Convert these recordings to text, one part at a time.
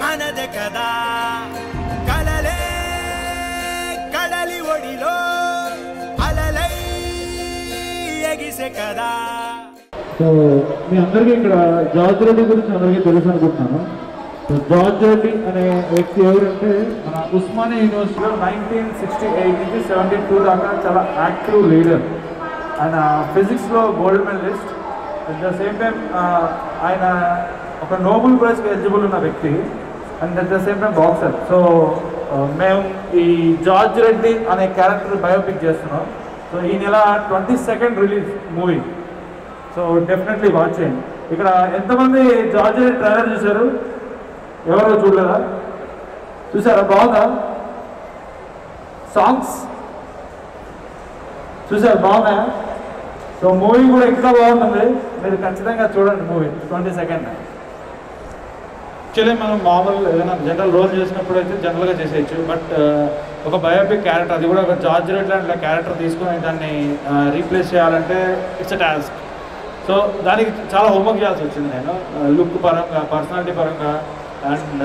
మనదే కదా కలలే కడలి ఒడిలో అలలై ఎగిసే కదా సో మీ అందరికీ ఇక్కడ జార్జ్ రెడ్డి గురించి అందరికీ తెలుసు అనుకుంటున్నాను సో జార్జ్ రెడ్డి అనే వ్యక్తి ఎవరంటే మన ఉస్మానియా యూనివర్సిటీలో నైన్టీన్ సిక్స్టీ ఎయిట్ నుంచి సెవెంటీ టూ దాకా చాలా యాక్టివ్ లీడర్ ఆయన ఫిజిక్స్లో gold medalist at the same time ఆయన ఒక నోబెల్ ప్రైజ్కి ఎలిజిబుల్ ఉన్న వ్యక్తి and at the same time boxer so మేము ఈ జార్జ్ రెడ్డి అనే క్యారెక్టర్ బయోపిక్ చేస్తున్నాం సో ఈ నెల twenty second release movie so definitely watch చేయండి ఇక్కడ ఎంతమంది జార్జ్ రెడ్డి ట్రైలర్ చూశారు ఎవరో చూడలేదా చూసారా బాగుందా సాంగ్స్ చూసారు బాగున్నాయా సో మూవీ కూడా ఇంకా బాగుంటుంది మీరు ఖచ్చితంగా చూడండి మూవీ ట్వంటీ సెకండ్ యాక్చువల్లీ మనం మామూలు ఏదైనా జనరల్ రోల్ చేసినప్పుడు అయితే జనరల్గా చేసేయచ్చు బట్ ఒక బయోపిక్ క్యారెక్టర్ అది కూడా ఒక జార్జ్ రెడ్ లాంటి క్యారెక్టర్ తీసుకొని దాన్ని రీప్లేస్ చేయాలంటే ఇట్స్ అ టాస్క్ సో దానికి చాలా హోంవర్క్ చేయాల్సి వచ్చింది నేను లుక్ పరంగా పర్సనాలిటీ పరంగా అండ్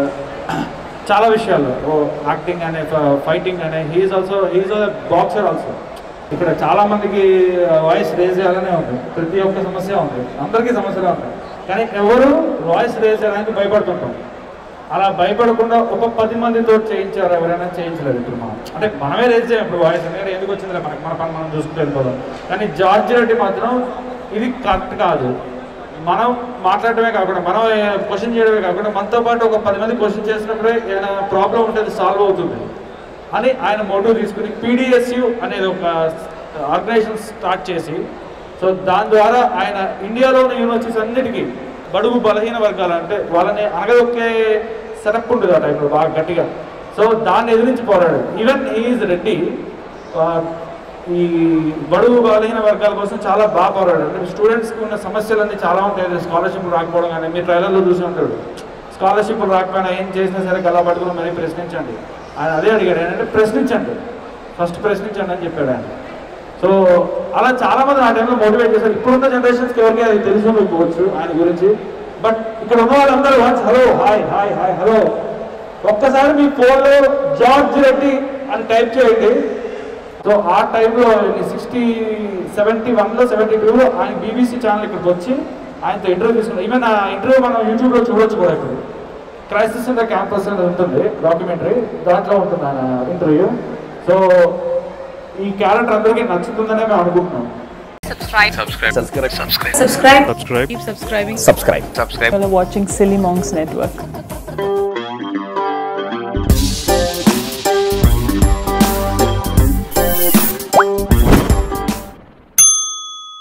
చాలా విషయాలు యాక్టింగ్ అనే ఫైటింగ్ అనే he's also he's boxer also ఇక్కడ చాలా మందికి వాయిస్ రేజ్ చేయాలనే ఉంది ప్రతి ఒక్క సమస్య ఉంది అందరికీ సమస్యలు ఉంటాయి కానీ ఎవరు వాయిస్ రేజ్ చేయడానికి భయపడుతుంటాం అలా భయపడకుండా ఒక పది మందితో చేయించారు ఎవరైనా చేయించలేదు ఇప్పుడు మనం అంటే మనమే రేజ్ చేయం ఇప్పుడు వాయిస్ ఎందుకంటే ఎందుకు వచ్చిందిలే మనకి మన పని మనం చూసుకుంటూ వెళ్ళిపోదాం కానీ జార్జ్ రెడ్డి మాత్రం ఇది కరెక్ట్ కాదు మనం మాట్లాడటమే కాకుండా మనం క్వశ్చన్ చేయడమే కాకుండా మనతో పాటు ఒక పది మంది క్వశ్చన్ చేసినప్పుడే ఏదైనా ప్రాబ్లం ఉంటే అది సాల్వ్ అవుతుంది అని ఆయన మోటివ్ తీసుకుని పీడిఎస్యు అనేది ఒక ఆర్గనైజేషన్ స్టార్ట్ చేసి సో దాని ద్వారా ఆయన ఇండియాలో ఉన్న యూనివర్సిటీస్ అన్నిటికీ బడుగు బలహీన వర్గాలు అంటే వాళ్ళని అనగదొక్కే సెటప్ ఉంటుంది ఆ టైంలో బాగా గట్టిగా సో దాన్ని ఎదిరించి పోరాడు ఈవెన్ ఈజ్ రెడ్డి ఆ, ఈ బడుగు బలహీన వర్గాల కోసం చాలా బాగా పోరాడు అంటే స్టూడెంట్స్కి ఉన్న సమస్యలన్నీ చాలా ఉంటాయి స్కాలర్షిప్ రాకపోవడం కానీ మీ ట్రైలర్లో చూసి ఉంటాడు స్కాలర్షిప్ రాకపోయినా ఏం చేసినా సరే గలా పట్టుకుని మరీ ప్రశ్నించండి ఆయన అదే అడిగాడు ఏంటంటే ప్రశ్నించండి ఫస్ట్ ప్రశ్నించండి అని చెప్పాడు ఆయన సో అలా చాలా మంది ఆ టైంలో మోటివేట్ చేశారు ఇప్పుడున్న జనరేషన్స్కి ఎవరికి అది తెలుసు పోవచ్చు ఆయన గురించి బట్ ఇక్కడ ఉన్న వాళ్ళందరూ watch hello hi hi hi hello ఒక్కసారి మీ ఫోన్లో జార్జ్ రెడ్డి అని టైప్ చేయండి సో ఆ టైంలో సిక్స్టీ సెవెంటీ వన్లో సెవెంటీ టూలో ఆయన బీబీసీ ఛానల్ ఇక్కడికి వచ్చి ఆయనతో ఇంటర్వ్యూ తీసుకున్నాం ఈవెన్ ఆ ఇంటర్వ్యూ మనం యూట్యూబ్లో చూడొచ్చు కూడా ఇప్పుడు క్రైసిస్ ఇన్ ద క్యాంపస్ అనేది ఉంటుంది డాక్యుమెంటరీ దాంట్లో ఉంటుంది ఆయన ఇంటర్వ్యూ సో ఈ క్యారెక్టర్ అందరికీ నచ్చుతుందనే మేము అనుకుంటున్నాం subscribe subscribe subscribe subscribe subscribe subscribe keep subscribing subscribe subscribe while watching silly monks network